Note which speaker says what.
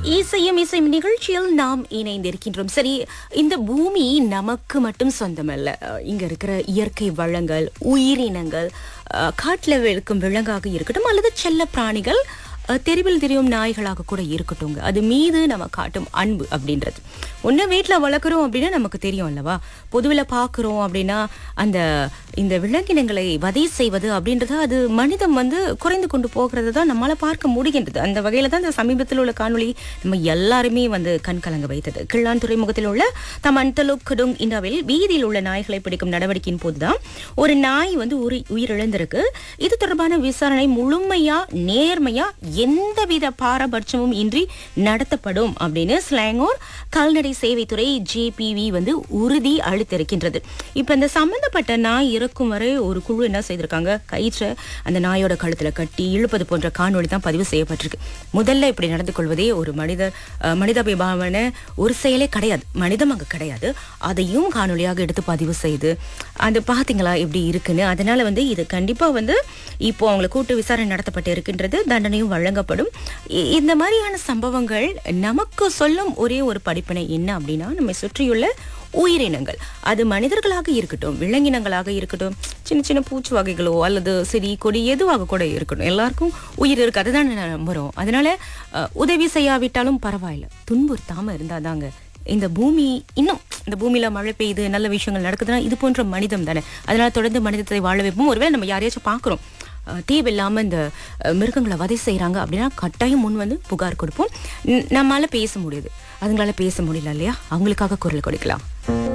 Speaker 1: இசையும் இசை நிகழ்ச்சியில் நாம் இணைந்திருக்கின்றோம் சரி இந்த பூமி நமக்கு மட்டும் சொந்தமல்ல அஹ், இங்க இருக்கிற இயற்கை வளங்கள் உயிரினங்கள் அஹ், காட்டுல இருக்கும் விலங்காக இருக்கட்டும் அல்லது செல்ல பிராணிகள் அஹ், தெருவில் தெரியும் நாய்களாக கூட இருக்கட்டும்ங்க அது மீது நம்ம காட்டும் அன்பு அப்படின்றது ஒன்று வீட்டில் வளர்க்குறோம் அப்படின்னா நமக்கு தெரியும் அல்லவா பொதுவில் பார்க்குறோம் அப்படின்னா அந்த இந்த விலங்கினங்களை வதை செய்வது அப்படின்றது அது மனிதம் வந்து குறைந்து கொண்டு போகிறது தான் நம்மளால் பார்க்க முடிகின்றது அந்த வகையில் தான் இந்த சமீபத்தில் உள்ள காணொளி நம்ம எல்லாருமே வந்து கண் கலங்க வைத்தது கிள்ளான் துறைமுகத்தில் உள்ள தமன் தலுக் குடுங் இண்டாவில் வீதியில் உள்ள நாய்களை பிடிக்கும் நடவடிக்கையின் போதுதான் ஒரு நாய் வந்து ஒரு உயிரிழந்திருக்கு இது தொடர்பான விசாரணை முழுமையா நேர்மையா எந்தவித பாரபட்சமும் இன்றி நடத்தப்படும் அப்படின்னு ஸ்லாங்கோர் கால்நடை சேவைத்துறை ஜேபிவி வந்து உறுதி அளித்திருக்கின்றது இப்ப இந்த சம்பந்தப்பட்ட நாய் இறக்கும் வரை ஒரு குழு என்ன செய்திருக்காங்க கயிற்றை அந்த நாயோட கழுத்துல கட்டி இழுப்பது போன்ற காணொளி தான் பதிவு செய்யப்பட்டிருக்கு முதல்ல இப்படி நடந்து கொள்வதே ஒரு மனித அஹ், மனிதாபிபாவன ஒரு செயலே கிடையாது மனிதம் அங்க கிடையாது அதையும் காணொளியாக எடுத்து பதிவு செய்து அது பாத்தீங்களா எப்படி இருக்குன்னு அதனால வந்து இது கண்டிப்பா வந்து இப்போ அவங்களை கூட்டு விசாரணை நடத்தப்பட்டு இருக்கின்றது தண்டனையும் வழங்கப்படும் இ- இந்த மாதிரியான சம்பவங்கள் நமக்கு சொல்லும் ஒரே ஒரு படிப்பினை என்ன அப்படின்னா நம்மை சுற்றியுள்ள உயிரினங்கள் அது மனிதர்களாக இருக்கட்டும் விலங்கினங்களாக இருக்கட்டும் சின்ன சின்ன பூச்சி வகைகளோ அல்லது செடி கொடி எதுவாக கூட இருக்கட்டும் எல்லாருக்கும் உயிர் இருக்கு அதுதான் நான் நம்புறோம் அதனால அஹ், உதவி செய்யாவிட்டாலும் பரவாயில்ல துன்புறுத்தாம இருந்தாதாங்க இந்த பூமி இன்னும் இந்த பூமியில மழை பெய்யுது நல்ல விஷயங்கள் நடக்குதுன்னா இது போன்ற மனிதம் தானே அதனால தொடர்ந்து மனிதத்தை வாழ வைப்போம் ஒருவேளை நம்ம யாரையாச்சும் பார்க்குறோம் தேவையில்லாம இந்த அஹ், மிருகங்களை வதை செய்றாங்க அப்படின்னா கட்டாயம் முன் வந்து புகார் கொடுப்போம் ந- நம்மால பேச முடியுது அதுங்களால பேச முடியல இல்லையா அவங்களுக்காக குரல் கொடுக்கலாம்